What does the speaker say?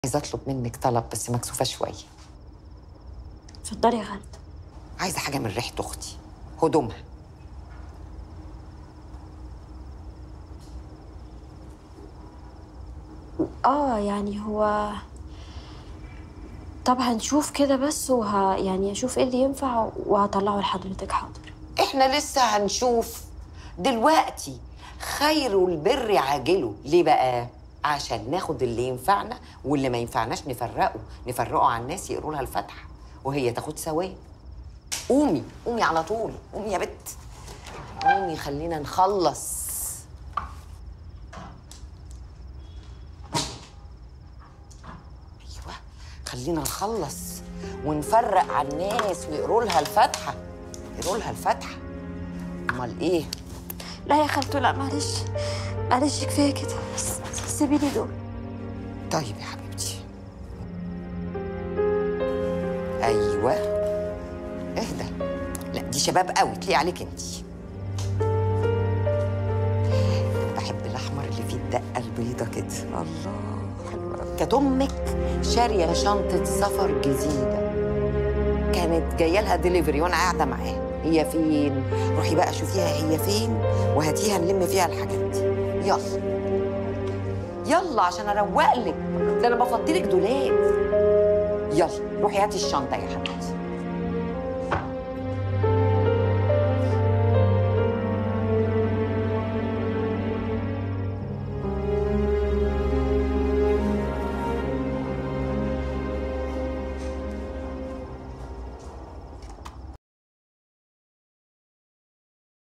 عايزه اطلب منك طلب بس مكسوفه شويه اتفضلي يا خالد عايزه حاجه من ريحه اختي هدومها اه يعني هو طب هنشوف كده بس وه يعني اشوف ايه اللي ينفع وهطلعه لحضرتك حاضر احنا لسه هنشوف دلوقتي خير البر عاجله ليه بقى عشان ناخد اللي ينفعنا واللي ما ينفعناش نفرقه نفرقه على الناس يقروا لها الفاتحه وهي تاخد ثواب قومي قومي على طول قومي يا بت قومي خلينا نخلص ايوه خلينا نخلص ونفرق على الناس ويقروا لها الفاتحه يقروا لها الفاتحه امال ايه لا يا خالته لا معلش معلش كفايه كده س- سيبي لي دول طيب يا حبيبتي ايوه اهدى لا دي شباب قوي تليق عليك انت بحب الاحمر اللي فيه الدقه البيضه كده الله حلوه أوي. كانت امك شاريه شنطه سفر جديده كانت جايه لها دليفري وانا قاعده معاها هي فين روحي بقى شوفيها هي فين وهاتيها نلم فيها الحاجات دي يلا يلا عشان اروق لك ده انا بفضي لك دولاب يلا روحي هاتي الشنطه يا حبيبتي